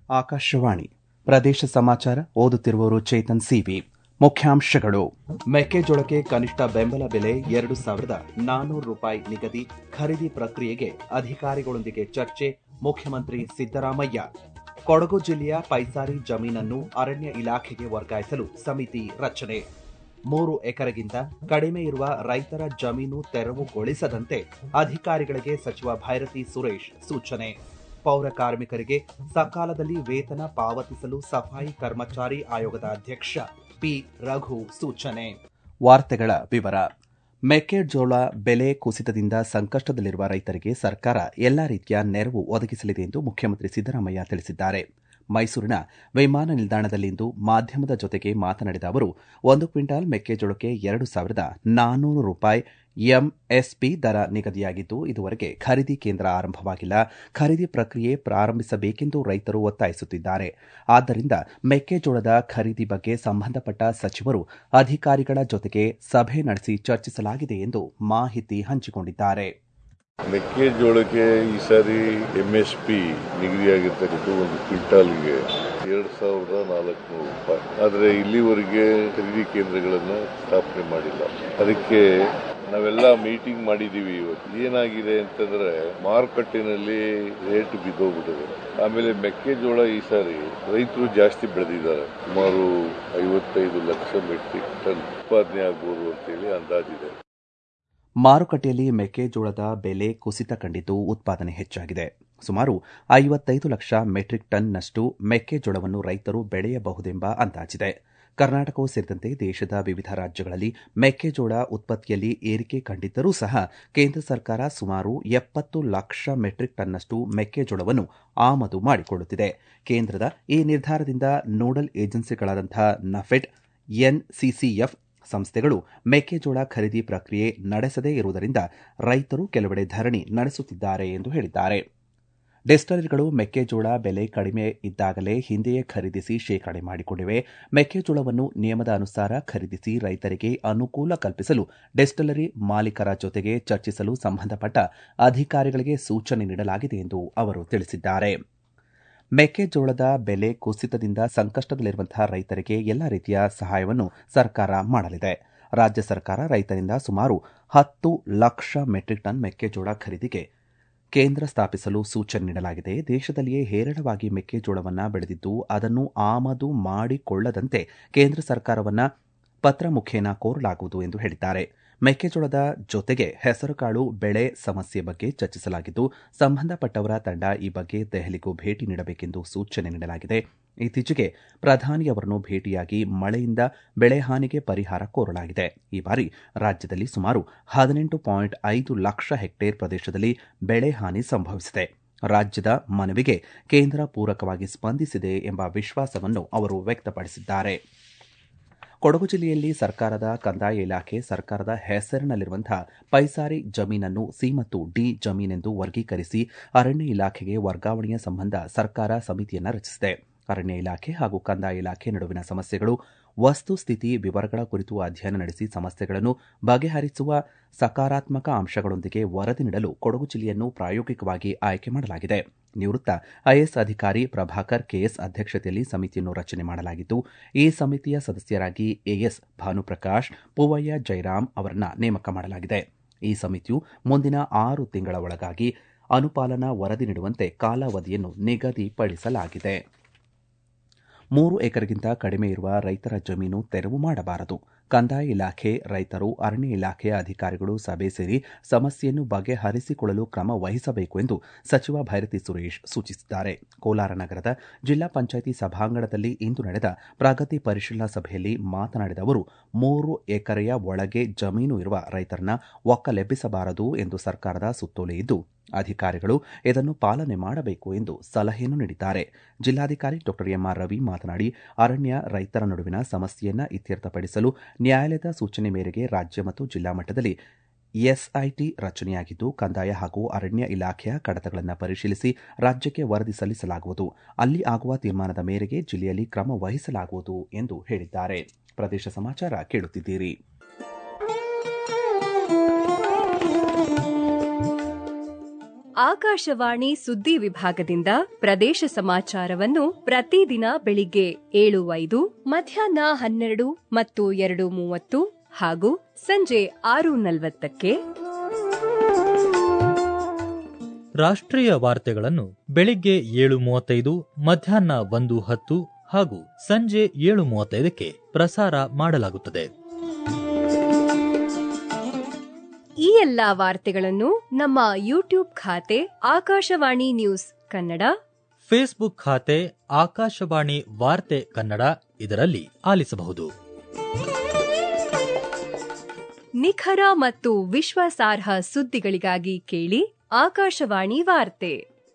ಆಕಾಶವಾಣಿ ಪ್ರದೇಶ ಸಮಾಚಾರ ಓದುತ್ತಿರುವವರು ಚೇತನ್ ಸಿವಿ ಮುಖ್ಯಾಂಶಗಳು ಮೆಕ್ಕೆಜೋಳಕ್ಕೆ ಕನಿಷ್ಠ ಬೆಂಬಲ ಬೆಲೆ ಎರಡು ಸಾವಿರದ ನಾನ್ನೂರು ರೂಪಾಯಿ ನಿಗದಿ ಖರೀದಿ ಪ್ರಕ್ರಿಯೆಗೆ ಅಧಿಕಾರಿಗಳೊಂದಿಗೆ ಚರ್ಚೆ ಮುಖ್ಯಮಂತ್ರಿ ಸಿದ್ದರಾಮಯ್ಯ ಕೊಡಗು ಜಿಲ್ಲೆಯ ಪೈಸಾರಿ ಜಮೀನನ್ನು ಅರಣ್ಯ ಇಲಾಖೆಗೆ ವರ್ಗಾಯಿಸಲು ಸಮಿತಿ ರಚನೆ ಮೂರು ಎಕರೆಗಿಂತ ಕಡಿಮೆ ಇರುವ ರೈತರ ಜಮೀನು ತೆರವುಗೊಳಿಸದಂತೆ ಅಧಿಕಾರಿಗಳಿಗೆ ಸಚಿವ ಭೈರತಿ ಸುರೇಶ್ ಸೂಚನೆ ಪೌರ ಕಾರ್ಮಿಕರಿಗೆ ಸಕಾಲದಲ್ಲಿ ವೇತನ ಪಾವತಿಸಲು ಸಫಾಯಿ ಕರ್ಮಚಾರಿ ಆಯೋಗದ ಅಧ್ಯಕ್ಷ ಪಿ ರಘು ಸೂಚನೆ ವಾರ್ತೆಗಳ ವಿವರ ಮೆಕ್ಕೆಜೋಳ ಬೆಲೆ ಕುಸಿತದಿಂದ ಸಂಕಷ್ಟದಲ್ಲಿರುವ ರೈತರಿಗೆ ಸರ್ಕಾರ ಎಲ್ಲಾ ರೀತಿಯ ನೆರವು ಒದಗಿಸಲಿದೆ ಎಂದು ಮುಖ್ಯಮಂತ್ರಿ ಸಿದ್ದರಾಮಯ್ಯ ತಿಳಿಸಿದ್ದಾರೆ ಮೈಸೂರಿನ ವಿಮಾನ ನಿಲ್ದಾಣದಲ್ಲಿಂದು ಮಾಧ್ಯಮದ ಜೊತೆಗೆ ಮಾತನಾಡಿದ ಅವರು ಒಂದು ಕ್ವಿಂಟಾಲ್ ಮೆಕ್ಕೆಜೋಳಕ್ಕೆ ಎರಡು ಸಾವಿರದ ನಾನ್ನೂರು ರೂಪಾಯಿ ಎಂಎಸ್ಪಿ ದರ ನಿಗದಿಯಾಗಿದ್ದು ಇದುವರೆಗೆ ಖರೀದಿ ಕೇಂದ್ರ ಆರಂಭವಾಗಿಲ್ಲ ಖರೀದಿ ಪ್ರಕ್ರಿಯೆ ಪ್ರಾರಂಭಿಸಬೇಕೆಂದು ರೈತರು ಒತ್ತಾಯಿಸುತ್ತಿದ್ದಾರೆ ಆದ್ದರಿಂದ ಮೆಕ್ಕೆಜೋಳದ ಖರೀದಿ ಬಗ್ಗೆ ಸಂಬಂಧಪಟ್ಟ ಸಚಿವರು ಅಧಿಕಾರಿಗಳ ಜೊತೆಗೆ ಸಭೆ ನಡೆಸಿ ಚರ್ಚಿಸಲಾಗಿದೆ ಎಂದು ಮಾಹಿತಿ ಹಂಚಿಕೊಂಡಿದ್ದಾರೆ ಮೆಕ್ಕೆಜೋಳಕ್ಕೆ ಈ ಸಾರಿ ಎಂ ಎಸ್ ಪಿ ನಿಗದಿಯಾಗಿರ್ತಕ್ಕಂಥ ಒಂದು ಕ್ವಿಂಟಾಲ್ಗೆ ಎರಡು ಸಾವಿರದ ನಾಲ್ಕುನೂರು ರೂಪಾಯಿ ಆದರೆ ಇಲ್ಲಿವರೆಗೆ ಖರೀದಿ ಕೇಂದ್ರಗಳನ್ನು ಸ್ಥಾಪನೆ ಮಾಡಿಲ್ಲ ಅದಕ್ಕೆ ನಾವೆಲ್ಲ ಮೀಟಿಂಗ್ ಮಾಡಿದೀವಿ ಇವತ್ತು ಏನಾಗಿದೆ ಅಂತಂದ್ರೆ ಮಾರುಕಟ್ಟೆನಲ್ಲಿ ರೇಟ್ ಬಿದ್ದೋಗ್ಬಿಟ್ಟಿದೆ ಆಮೇಲೆ ಮೆಕ್ಕೆಜೋಳ ಈ ಸಾರಿ ರೈತರು ಜಾಸ್ತಿ ಬೆಳೆದಿದ್ದಾರೆ ಸುಮಾರು ಐವತ್ತೈದು ಲಕ್ಷ ಮೆಟ್ರಿಕ್ ಟನ್ ಉತ್ಪಾದನೆ ಆಗ್ಬೋದು ಅಂತೇಳಿ ಅಂದಾಜಿದೆ ಮಾರುಕಟ್ಟೆಯಲ್ಲಿ ಮೆಕ್ಕೆಜೋಳದ ಬೆಲೆ ಕುಸಿತ ಕಂಡಿದ್ದು ಉತ್ಪಾದನೆ ಹೆಚ್ಚಾಗಿದೆ ಸುಮಾರು ಐವತ್ತೈದು ಲಕ್ಷ ಮೆಟ್ರಿಕ್ ಟನ್ನಷ್ಟು ಮೆಕ್ಕೆಜೋಳವನ್ನು ರೈತರು ಬೆಳೆಯಬಹುದೆಂಬ ಅಂದಾಜಿದೆ ಕರ್ನಾಟಕವೂ ಸೇರಿದಂತೆ ದೇಶದ ವಿವಿಧ ರಾಜ್ಯಗಳಲ್ಲಿ ಮೆಕ್ಕೆಜೋಳ ಉತ್ಪತ್ತಿಯಲ್ಲಿ ಏರಿಕೆ ಕಂಡಿದ್ದರೂ ಸಹ ಕೇಂದ್ರ ಸರ್ಕಾರ ಸುಮಾರು ಎಪ್ಪತ್ತು ಲಕ್ಷ ಮೆಟ್ರಿಕ್ ಟನ್ನಷ್ಟು ಮೆಕ್ಕೆಜೋಳವನ್ನು ಆಮದು ಮಾಡಿಕೊಳ್ಳುತ್ತಿದೆ ಕೇಂದ್ರದ ಈ ನಿರ್ಧಾರದಿಂದ ನೋಡಲ್ ಏಜೆನ್ಸಿಗಳಾದಂಥ ನಫೆಡ್ ಎನ್ಸಿಸಿಎಫ್ ಸಂಸ್ಥೆಗಳು ಮೆಕ್ಕೆಜೋಳ ಖರೀದಿ ಪ್ರಕ್ರಿಯೆ ನಡೆಸದೇ ಇರುವುದರಿಂದ ರೈತರು ಕೆಲವೆಡೆ ಧರಣಿ ನಡೆಸುತ್ತಿದ್ದಾರೆ ಎಂದು ಹೇಳಿದ್ದಾರೆ ಡಿಸ್ಟಲರಿಗಳು ಮೆಕ್ಕೆಜೋಳ ಬೆಲೆ ಕಡಿಮೆ ಇದ್ದಾಗಲೇ ಹಿಂದೆಯೇ ಖರೀದಿಸಿ ಶೇಖರಣೆ ಮಾಡಿಕೊಂಡಿವೆ ಮೆಕ್ಕೆಜೋಳವನ್ನು ನಿಯಮದ ಅನುಸಾರ ಖರೀದಿಸಿ ರೈತರಿಗೆ ಅನುಕೂಲ ಕಲ್ಪಿಸಲು ಡಿಸ್ಟಲರಿ ಮಾಲೀಕರ ಜೊತೆಗೆ ಚರ್ಚಿಸಲು ಸಂಬಂಧಪಟ್ಟ ಅಧಿಕಾರಿಗಳಿಗೆ ಸೂಚನೆ ನೀಡಲಾಗಿದೆ ಎಂದು ಅವರು ತಿಳಿಸಿದ್ದಾರೆ ಮೆಕ್ಕೆಜೋಳದ ಬೆಲೆ ಕುಸಿತದಿಂದ ಸಂಕಷ್ಟದಲ್ಲಿರುವಂತಹ ರೈತರಿಗೆ ಎಲ್ಲ ರೀತಿಯ ಸಹಾಯವನ್ನು ಸರ್ಕಾರ ಮಾಡಲಿದೆ ರಾಜ್ಯ ಸರ್ಕಾರ ರೈತರಿಂದ ಸುಮಾರು ಹತ್ತು ಲಕ್ಷ ಮೆಟ್ರಿಕ್ ಟನ್ ಮೆಕ್ಕೆಜೋಳ ಖರೀದಿಗೆ ಕೇಂದ್ರ ಸ್ಥಾಪಿಸಲು ಸೂಚನೆ ನೀಡಲಾಗಿದೆ ದೇಶದಲ್ಲಿಯೇ ಹೇರಳವಾಗಿ ಮೆಕ್ಕೆಜೋಳವನ್ನು ಬೆಳೆದಿದ್ದು ಅದನ್ನು ಆಮದು ಮಾಡಿಕೊಳ್ಳದಂತೆ ಕೇಂದ್ರ ಸರ್ಕಾರವನ್ನ ಪತ್ರ ಮುಖೇನ ಕೋರಲಾಗುವುದು ಎಂದು ಹೇಳಿದ್ದಾರೆ ಮೆಕ್ಕೆಜೋಳದ ಜೊತೆಗೆ ಹೆಸರುಕಾಳು ಬೆಳೆ ಸಮಸ್ಯೆ ಬಗ್ಗೆ ಚರ್ಚಿಸಲಾಗಿದ್ದು ಸಂಬಂಧಪಟ್ಟವರ ತಂಡ ಈ ಬಗ್ಗೆ ದೆಹಲಿಗೂ ಭೇಟಿ ನೀಡಬೇಕೆಂದು ಸೂಚನೆ ನೀಡಲಾಗಿದೆ ಇತ್ತೀಚೆಗೆ ಪ್ರಧಾನಿಯವರನ್ನು ಭೇಟಿಯಾಗಿ ಮಳೆಯಿಂದ ಬೆಳೆ ಹಾನಿಗೆ ಪರಿಹಾರ ಕೋರಲಾಗಿದೆ ಈ ಬಾರಿ ರಾಜ್ಯದಲ್ಲಿ ಸುಮಾರು ಹದಿನೆಂಟು ಪಾಯಿಂಟ್ ಐದು ಲಕ್ಷ ಹೆಕ್ಟೇರ್ ಪ್ರದೇಶದಲ್ಲಿ ಬೆಳೆ ಹಾನಿ ಸಂಭವಿಸಿದೆ ರಾಜ್ಯದ ಮನವಿಗೆ ಕೇಂದ್ರ ಪೂರಕವಾಗಿ ಸ್ಪಂದಿಸಿದೆ ಎಂಬ ವಿಶ್ವಾಸವನ್ನು ಅವರು ವ್ಯಕ್ತಪಡಿಸಿದ್ದಾರೆ ಕೊಡಗು ಜಿಲ್ಲೆಯಲ್ಲಿ ಸರ್ಕಾರದ ಕಂದಾಯ ಇಲಾಖೆ ಸರ್ಕಾರದ ಹೆಸರಿನಲ್ಲಿರುವಂತಹ ಪೈಸಾರಿ ಜಮೀನನ್ನು ಸಿ ಮತ್ತು ಡಿ ಜಮೀನೆಂದು ವರ್ಗೀಕರಿಸಿ ಅರಣ್ಯ ಇಲಾಖೆಗೆ ವರ್ಗಾವಣೆಯ ಸಂಬಂಧ ಸರ್ಕಾರ ಸಮಿತಿಯನ್ನು ರಚಿಸಿದೆ ಅರಣ್ಯ ಇಲಾಖೆ ಹಾಗೂ ಕಂದಾಯ ಇಲಾಖೆ ನಡುವಿನ ಸಮಸ್ಯೆಗಳು ವಸ್ತುಸ್ಥಿತಿ ವಿವರಗಳ ಕುರಿತು ಅಧ್ಯಯನ ನಡೆಸಿ ಸಮಸ್ಯೆಗಳನ್ನು ಬಗೆಹರಿಸುವ ಸಕಾರಾತ್ಮಕ ಅಂಶಗಳೊಂದಿಗೆ ವರದಿ ನೀಡಲು ಕೊಡಗು ಜಿಲ್ಲೆಯನ್ನು ಪ್ರಾಯೋಗಿಕವಾಗಿ ಆಯ್ಕೆ ಮಾಡಲಾಗಿದೆ ನಿವೃತ್ತ ಐಎಎಸ್ ಅಧಿಕಾರಿ ಪ್ರಭಾಕರ್ ಕೆಎಸ್ ಅಧ್ಯಕ್ಷತೆಯಲ್ಲಿ ಸಮಿತಿಯನ್ನು ರಚನೆ ಮಾಡಲಾಗಿದ್ದು ಈ ಸಮಿತಿಯ ಸದಸ್ಯರಾಗಿ ಎಎಸ್ ಭಾನುಪ್ರಕಾಶ್ ಪೂವಯ್ಯ ಜೈರಾಮ್ ಅವರನ್ನ ನೇಮಕ ಮಾಡಲಾಗಿದೆ ಈ ಸಮಿತಿಯು ಮುಂದಿನ ಆರು ತಿಂಗಳ ಒಳಗಾಗಿ ಅನುಪಾಲನಾ ವರದಿ ನೀಡುವಂತೆ ಕಾಲಾವಧಿಯನ್ನು ನಿಗದಿಪಡಿಸಲಾಗಿದೆ ಮೂರು ಎಕರೆಗಿಂತ ಕಡಿಮೆ ಇರುವ ರೈತರ ಜಮೀನು ತೆರವು ಮಾಡಬಾರದು ಕಂದಾಯ ಇಲಾಖೆ ರೈತರು ಅರಣ್ಯ ಇಲಾಖೆಯ ಅಧಿಕಾರಿಗಳು ಸಭೆ ಸೇರಿ ಸಮಸ್ಯೆಯನ್ನು ಬಗೆಹರಿಸಿಕೊಳ್ಳಲು ಕ್ರಮ ವಹಿಸಬೇಕು ಎಂದು ಸಚಿವ ಭೈರತಿ ಸುರೇಶ್ ಸೂಚಿಸಿದ್ದಾರೆ ಕೋಲಾರ ನಗರದ ಜಿಲ್ಲಾ ಪಂಚಾಯಿತಿ ಸಭಾಂಗಣದಲ್ಲಿ ಇಂದು ನಡೆದ ಪ್ರಗತಿ ಪರಿಶೀಲನಾ ಸಭೆಯಲ್ಲಿ ಮಾತನಾಡಿದ ಅವರು ಮೂರು ಎಕರೆಯ ಒಳಗೆ ಜಮೀನು ಇರುವ ರೈತರನ್ನ ಒಕ್ಕಲೆಬ್ಬಿಸಬಾರದು ಎಂದು ಸರ್ಕಾರದ ಸುತ್ತೋಲೆ ಇದ್ದು ಅಧಿಕಾರಿಗಳು ಇದನ್ನು ಪಾಲನೆ ಮಾಡಬೇಕು ಎಂದು ಸಲಹೆಯನ್ನು ನೀಡಿದ್ದಾರೆ ಜಿಲ್ಲಾಧಿಕಾರಿ ಡಾ ಎಂಆರ್ ರವಿ ಮಾತನಾಡಿ ಅರಣ್ಯ ರೈತರ ನಡುವಿನ ಸಮಸ್ಯೆಯನ್ನ ಇತ್ಯರ್ಥಪಡಿಸಲು ನ್ಯಾಯಾಲಯದ ಸೂಚನೆ ಮೇರೆಗೆ ರಾಜ್ಯ ಮತ್ತು ಜಿಲ್ಲಾ ಮಟ್ಟದಲ್ಲಿ ಎಸ್ಐಟಿ ರಚನೆಯಾಗಿದ್ದು ಕಂದಾಯ ಹಾಗೂ ಅರಣ್ಯ ಇಲಾಖೆಯ ಕಡತಗಳನ್ನು ಪರಿಶೀಲಿಸಿ ರಾಜ್ಯಕ್ಕೆ ವರದಿ ಸಲ್ಲಿಸಲಾಗುವುದು ಅಲ್ಲಿ ಆಗುವ ತೀರ್ಮಾನದ ಮೇರೆಗೆ ಜಿಲ್ಲೆಯಲ್ಲಿ ಕ್ರಮ ವಹಿಸಲಾಗುವುದು ಎಂದು ಹೇಳಿದ್ದಾರೆ ಪ್ರದೇಶ ಸಮಾಚಾರ ಕೇಳುತ್ತಿದ್ದೀರಿ ಆಕಾಶವಾಣಿ ಸುದ್ದಿ ವಿಭಾಗದಿಂದ ಪ್ರದೇಶ ಸಮಾಚಾರವನ್ನು ಪ್ರತಿದಿನ ಬೆಳಿಗ್ಗೆ ಏಳು ಐದು ಮಧ್ಯಾಹ್ನ ಹನ್ನೆರಡು ಮತ್ತು ಎರಡು ಮೂವತ್ತು ಹಾಗೂ ಸಂಜೆ ಆರು ನಲವತ್ತಕ್ಕೆ ರಾಷ್ಟ್ರೀಯ ವಾರ್ತೆಗಳನ್ನು ಬೆಳಿಗ್ಗೆ ಏಳು ಮೂವತ್ತೈದು ಮಧ್ಯಾಹ್ನ ಒಂದು ಹತ್ತು ಹಾಗೂ ಸಂಜೆ ಏಳು ಮೂವತ್ತೈದಕ್ಕೆ ಪ್ರಸಾರ ಮಾಡಲಾಗುತ್ತದೆ ಈ ಎಲ್ಲಾ ವಾರ್ತೆಗಳನ್ನು ನಮ್ಮ ಯೂಟ್ಯೂಬ್ ಖಾತೆ ಆಕಾಶವಾಣಿ ನ್ಯೂಸ್ ಕನ್ನಡ ಫೇಸ್ಬುಕ್ ಖಾತೆ ಆಕಾಶವಾಣಿ ವಾರ್ತೆ ಕನ್ನಡ ಇದರಲ್ಲಿ ಆಲಿಸಬಹುದು ನಿಖರ ಮತ್ತು ವಿಶ್ವಾಸಾರ್ಹ ಸುದ್ದಿಗಳಿಗಾಗಿ ಕೇಳಿ ಆಕಾಶವಾಣಿ ವಾರ್ತೆ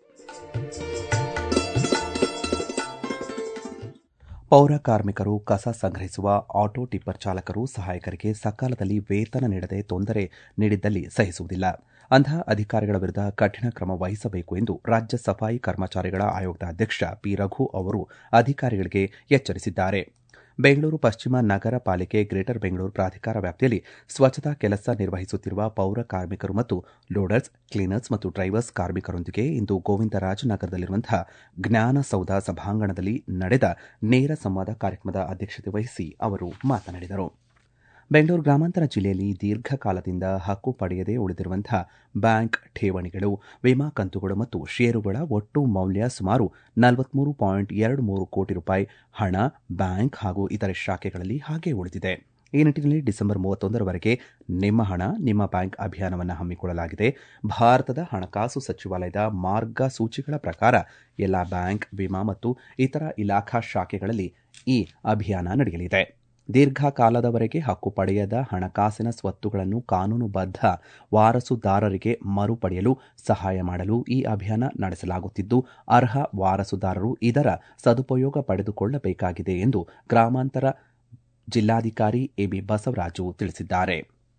ಪೌರ ಕಾರ್ಮಿಕರು ಕಸ ಸಂಗ್ರಹಿಸುವ ಆಟೋ ಟಿಪ್ಪರ್ ಚಾಲಕರು ಸಹಾಯಕರಿಗೆ ಸಕಾಲದಲ್ಲಿ ವೇತನ ನೀಡದೆ ತೊಂದರೆ ನೀಡಿದ್ದಲ್ಲಿ ಸಹಿಸುವುದಿಲ್ಲ ಅಂತಹ ಅಧಿಕಾರಿಗಳ ವಿರುದ್ಧ ಕಠಿಣ ಕ್ರಮ ವಹಿಸಬೇಕು ಎಂದು ರಾಜ್ಯ ಸಫಾಯಿ ಕರ್ಮಚಾರಿಗಳ ಆಯೋಗದ ಅಧ್ಯಕ್ಷ ಪಿ ರಘು ಅವರು ಅಧಿಕಾರಿಗಳಿಗೆ ಎಚ್ಚರಿಸಿದ್ದಾರೆ ಬೆಂಗಳೂರು ಪಶ್ಚಿಮ ನಗರ ಪಾಲಿಕೆ ಗ್ರೇಟರ್ ಬೆಂಗಳೂರು ಪ್ರಾಧಿಕಾರ ವ್ಯಾಪ್ತಿಯಲ್ಲಿ ಸ್ವಚ್ಛತಾ ಕೆಲಸ ನಿರ್ವಹಿಸುತ್ತಿರುವ ಪೌರ ಕಾರ್ಮಿಕರು ಮತ್ತು ಲೋಡರ್ಸ್ ಕ್ಲೀನರ್ಸ್ ಮತ್ತು ಡ್ರೈವರ್ಸ್ ಕಾರ್ಮಿಕರೊಂದಿಗೆ ಇಂದು ಗೋವಿಂದರಾಜನಗರದಲ್ಲಿರುವಂತಹ ಜ್ಞಾನಸೌಧ ಸಭಾಂಗಣದಲ್ಲಿ ನಡೆದ ನೇರ ಸಂವಾದ ಕಾರ್ಯಕ್ರಮದ ಅಧ್ಯಕ್ಷತೆ ವಹಿಸಿ ಅವರು ಮಾತನಾಡಿದರು ಬೆಂಗಳೂರು ಗ್ರಾಮಾಂತರ ಜಿಲ್ಲೆಯಲ್ಲಿ ದೀರ್ಘಕಾಲದಿಂದ ಹಕ್ಕು ಪಡೆಯದೇ ಉಳಿದಿರುವಂತಹ ಬ್ಯಾಂಕ್ ಠೇವಣಿಗಳು ವಿಮಾ ಕಂತುಗಳು ಮತ್ತು ಷೇರುಗಳ ಒಟ್ಟು ಮೌಲ್ಯ ಸುಮಾರು ನಲವತ್ಮೂರು ಪಾಯಿಂಟ್ ಎರಡು ಮೂರು ಕೋಟಿ ರೂಪಾಯಿ ಹಣ ಬ್ಯಾಂಕ್ ಹಾಗೂ ಇತರೆ ಶಾಖೆಗಳಲ್ಲಿ ಹಾಗೆ ಉಳಿದಿದೆ ಈ ನಿಟ್ಟಿನಲ್ಲಿ ಡಿಸೆಂಬರ್ ಮೂವತ್ತೊಂದರವರೆಗೆ ನಿಮ್ಮ ಹಣ ನಿಮ್ಮ ಬ್ಯಾಂಕ್ ಅಭಿಯಾನವನ್ನು ಹಮ್ಮಿಕೊಳ್ಳಲಾಗಿದೆ ಭಾರತದ ಹಣಕಾಸು ಸಚಿವಾಲಯದ ಮಾರ್ಗಸೂಚಿಗಳ ಪ್ರಕಾರ ಎಲ್ಲ ಬ್ಯಾಂಕ್ ವಿಮಾ ಮತ್ತು ಇತರ ಇಲಾಖಾ ಶಾಖೆಗಳಲ್ಲಿ ಈ ಅಭಿಯಾನ ನಡೆಯಲಿದೆ ದೀರ್ಘಕಾಲದವರೆಗೆ ಹಕ್ಕು ಪಡೆಯದ ಹಣಕಾಸಿನ ಸ್ವತ್ತುಗಳನ್ನು ಕಾನೂನುಬದ್ಧ ವಾರಸುದಾರರಿಗೆ ಮರುಪಡೆಯಲು ಸಹಾಯ ಮಾಡಲು ಈ ಅಭಿಯಾನ ನಡೆಸಲಾಗುತ್ತಿದ್ದು ಅರ್ಹ ವಾರಸುದಾರರು ಇದರ ಸದುಪಯೋಗ ಪಡೆದುಕೊಳ್ಳಬೇಕಾಗಿದೆ ಎಂದು ಗ್ರಾಮಾಂತರ ಜಿಲ್ಲಾಧಿಕಾರಿ ಎಬಿ ಬಸವರಾಜು ತಿಳಿಸಿದ್ದಾರೆ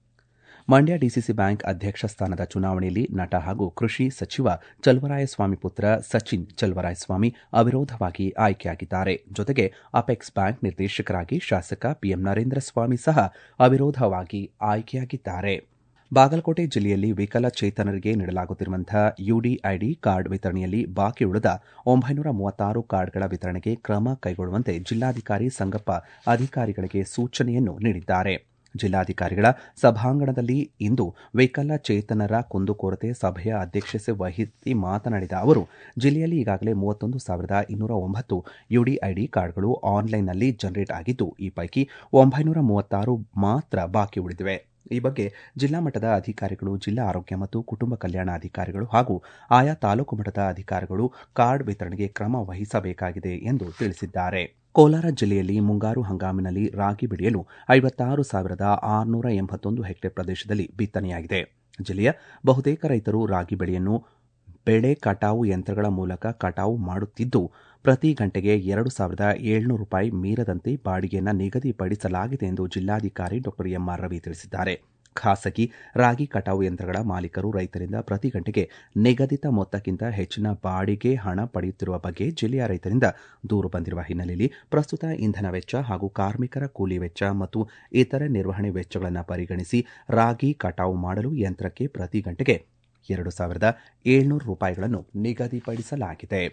ಮಂಡ್ಯ ಡಿಸಿಸಿ ಬ್ಯಾಂಕ್ ಅಧ್ಯಕ್ಷ ಸ್ಥಾನದ ಚುನಾವಣೆಯಲ್ಲಿ ನಟ ಹಾಗೂ ಕೃಷಿ ಸಚಿವ ಚಲುವರಾಯಸ್ವಾಮಿ ಪುತ್ರ ಸಚಿನ್ ಚಲುವರಾಯಸ್ವಾಮಿ ಅವಿರೋಧವಾಗಿ ಆಯ್ಕೆಯಾಗಿದ್ದಾರೆ ಜೊತೆಗೆ ಅಪೆಕ್ಸ್ ಬ್ಯಾಂಕ್ ನಿರ್ದೇಶಕರಾಗಿ ಶಾಸಕ ಪಿಎಂ ನರೇಂದ್ರ ಸ್ವಾಮಿ ಸಹ ಅವಿರೋಧವಾಗಿ ಆಯ್ಕೆಯಾಗಿದ್ದಾರೆ ಬಾಗಲಕೋಟೆ ಜಿಲ್ಲೆಯಲ್ಲಿ ವಿಕಲಚೇತನರಿಗೆ ನೀಡಲಾಗುತ್ತಿರುವಂತಹ ಯುಡಿಐಡಿ ಕಾರ್ಡ್ ವಿತರಣೆಯಲ್ಲಿ ಬಾಕಿ ಉಳಿದ ಒಂಬೈನೂರ ಮೂವತ್ತಾರು ಕಾರ್ಡ್ಗಳ ವಿತರಣೆಗೆ ಕ್ರಮ ಕೈಗೊಳ್ಳುವಂತೆ ಜಿಲ್ಲಾಧಿಕಾರಿ ಸಂಗಪ್ಪ ಅಧಿಕಾರಿಗಳಿಗೆ ಸೂಚನೆಯನ್ನು ನೀಡಿದ್ದಾರೆ ಜಿಲ್ಲಾಧಿಕಾರಿಗಳ ಸಭಾಂಗಣದಲ್ಲಿ ಇಂದು ವಿಕಲಚೇತನರ ಕುಂದುಕೊರತೆ ಸಭೆಯ ಅಧ್ಯಕ್ಷತೆ ವಹಿಸಿ ಮಾತನಾಡಿದ ಅವರು ಜಿಲ್ಲೆಯಲ್ಲಿ ಈಗಾಗಲೇ ಮೂವತ್ತೊಂದು ಸಾವಿರದ ಇನ್ನೂರ ಒಂಬತ್ತು ಯುಡಿಐಡಿ ಕಾರ್ಡ್ಗಳು ಆನ್ಲೈನ್ನಲ್ಲಿ ಜನರೇಟ್ ಆಗಿದ್ದು ಈ ಪೈಕಿ ಒಂಬೈನೂರ ಮೂವತ್ತಾರು ಮಾತ್ರ ಬಾಕಿ ಉಳಿದಿವೆ ಈ ಬಗ್ಗೆ ಜಿಲ್ಲಾ ಮಟ್ಟದ ಅಧಿಕಾರಿಗಳು ಜಿಲ್ಲಾ ಆರೋಗ್ಯ ಮತ್ತು ಕುಟುಂಬ ಕಲ್ಯಾಣ ಅಧಿಕಾರಿಗಳು ಹಾಗೂ ಆಯಾ ತಾಲೂಕು ಮಟ್ಟದ ಅಧಿಕಾರಿಗಳು ಕಾರ್ಡ್ ವಿತರಣೆಗೆ ಕ್ರಮ ವಹಿಸಬೇಕಾಗಿದೆ ಎಂದು ತಿಳಿಸಿದ್ದಾರೆ ಕೋಲಾರ ಜಿಲ್ಲೆಯಲ್ಲಿ ಮುಂಗಾರು ಹಂಗಾಮಿನಲ್ಲಿ ರಾಗಿ ಬೆಳೆಯಲು ಐವತ್ತಾರು ಸಾವಿರದ ಆರುನೂರ ಎಂಬತ್ತೊಂದು ಹೆಕ್ಟೇರ್ ಪ್ರದೇಶದಲ್ಲಿ ಬಿತ್ತನೆಯಾಗಿದೆ ಜಿಲ್ಲೆಯ ಬಹುತೇಕ ರೈತರು ರಾಗಿ ಬೆಳೆಯನ್ನು ಬೆಳೆ ಕಟಾವು ಯಂತ್ರಗಳ ಮೂಲಕ ಕಟಾವು ಮಾಡುತ್ತಿದ್ದು ಪ್ರತಿ ಗಂಟೆಗೆ ಎರಡು ಸಾವಿರದ ಏಳ್ನೂರು ರೂಪಾಯಿ ಮೀರದಂತೆ ಬಾಡಿಗೆಯನ್ನು ನಿಗದಿಪಡಿಸಲಾಗಿದೆ ಎಂದು ಜಿಲ್ಲಾಧಿಕಾರಿ ಡಾ ಎಂಆರ್ ರವಿ ತಿಳಿಸಿದ್ದಾರೆ ಖಾಸಗಿ ರಾಗಿ ಕಟಾವು ಯಂತ್ರಗಳ ಮಾಲೀಕರು ರೈತರಿಂದ ಪ್ರತಿ ಗಂಟೆಗೆ ನಿಗದಿತ ಮೊತ್ತಕ್ಕಿಂತ ಹೆಚ್ಚಿನ ಬಾಡಿಗೆ ಹಣ ಪಡೆಯುತ್ತಿರುವ ಬಗ್ಗೆ ಜಿಲ್ಲೆಯ ರೈತರಿಂದ ದೂರು ಬಂದಿರುವ ಹಿನ್ನೆಲೆಯಲ್ಲಿ ಪ್ರಸ್ತುತ ಇಂಧನ ವೆಚ್ಚ ಹಾಗೂ ಕಾರ್ಮಿಕರ ಕೂಲಿ ವೆಚ್ಚ ಮತ್ತು ಇತರೆ ನಿರ್ವಹಣೆ ವೆಚ್ಚಗಳನ್ನು ಪರಿಗಣಿಸಿ ರಾಗಿ ಕಟಾವು ಮಾಡಲು ಯಂತ್ರಕ್ಕೆ ಪ್ರತಿ ಗಂಟೆಗೆ ಎರಡು ಸಾವಿರದ ಏಳ್ನೂರು ರೂಪಾಯಿಗಳನ್ನು ನಿಗದಿಪಡಿಸಲಾಗಿದೆ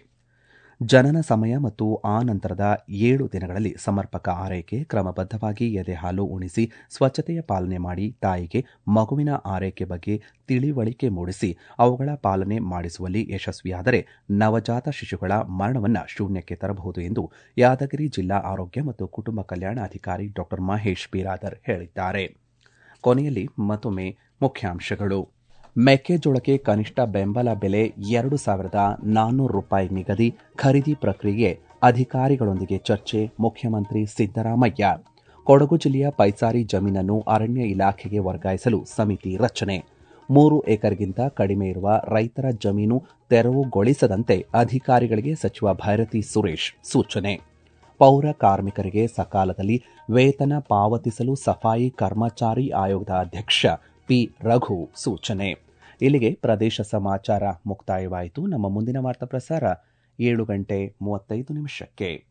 ಜನನ ಸಮಯ ಮತ್ತು ಆ ನಂತರದ ಏಳು ದಿನಗಳಲ್ಲಿ ಸಮರ್ಪಕ ಆರೈಕೆ ಕ್ರಮಬದ್ಧವಾಗಿ ಎದೆ ಹಾಲು ಉಣಿಸಿ ಸ್ವಚ್ಛತೆಯ ಪಾಲನೆ ಮಾಡಿ ತಾಯಿಗೆ ಮಗುವಿನ ಆರೈಕೆ ಬಗ್ಗೆ ತಿಳಿವಳಿಕೆ ಮೂಡಿಸಿ ಅವುಗಳ ಪಾಲನೆ ಮಾಡಿಸುವಲ್ಲಿ ಯಶಸ್ವಿಯಾದರೆ ನವಜಾತ ಶಿಶುಗಳ ಮರಣವನ್ನು ಶೂನ್ಯಕ್ಕೆ ತರಬಹುದು ಎಂದು ಯಾದಗಿರಿ ಜಿಲ್ಲಾ ಆರೋಗ್ಯ ಮತ್ತು ಕುಟುಂಬ ಕಲ್ಯಾಣ ಅಧಿಕಾರಿ ಡಾ ಮಹೇಶ್ ಬೀರಾದರ್ ಹೇಳಿದ್ದಾರೆ ಕೊನೆಯಲ್ಲಿ ಮತ್ತೊಮ್ಮೆ ಮುಖ್ಯಾಂಶಗಳು ಮೆಕ್ಕೆಜೋಳಕ್ಕೆ ಕನಿಷ್ಠ ಬೆಂಬಲ ಬೆಲೆ ಎರಡು ಸಾವಿರದ ನಾನ್ನೂರು ರೂಪಾಯಿ ನಿಗದಿ ಖರೀದಿ ಪ್ರಕ್ರಿಯೆ ಅಧಿಕಾರಿಗಳೊಂದಿಗೆ ಚರ್ಚೆ ಮುಖ್ಯಮಂತ್ರಿ ಸಿದ್ದರಾಮಯ್ಯ ಕೊಡಗು ಜಿಲ್ಲೆಯ ಪೈಸಾರಿ ಜಮೀನನ್ನು ಅರಣ್ಯ ಇಲಾಖೆಗೆ ವರ್ಗಾಯಿಸಲು ಸಮಿತಿ ರಚನೆ ಮೂರು ಎಕರೆಗಿಂತ ಕಡಿಮೆ ಇರುವ ರೈತರ ಜಮೀನು ತೆರವುಗೊಳಿಸದಂತೆ ಅಧಿಕಾರಿಗಳಿಗೆ ಸಚಿವ ಭೈರತಿ ಸುರೇಶ್ ಸೂಚನೆ ಪೌರ ಕಾರ್ಮಿಕರಿಗೆ ಸಕಾಲದಲ್ಲಿ ವೇತನ ಪಾವತಿಸಲು ಸಫಾಯಿ ಕರ್ಮಚಾರಿ ಆಯೋಗದ ಅಧ್ಯಕ್ಷ ಪಿ ರಘು ಸೂಚನೆ ಇಲ್ಲಿಗೆ ಪ್ರದೇಶ ಸಮಾಚಾರ ಮುಕ್ತಾಯವಾಯಿತು ನಮ್ಮ ಮುಂದಿನ ವಾರ್ತಾ ಪ್ರಸಾರ ಏಳು ಗಂಟೆ ಮೂವತ್ತೈದು ನಿಮಿಷಕ್ಕೆ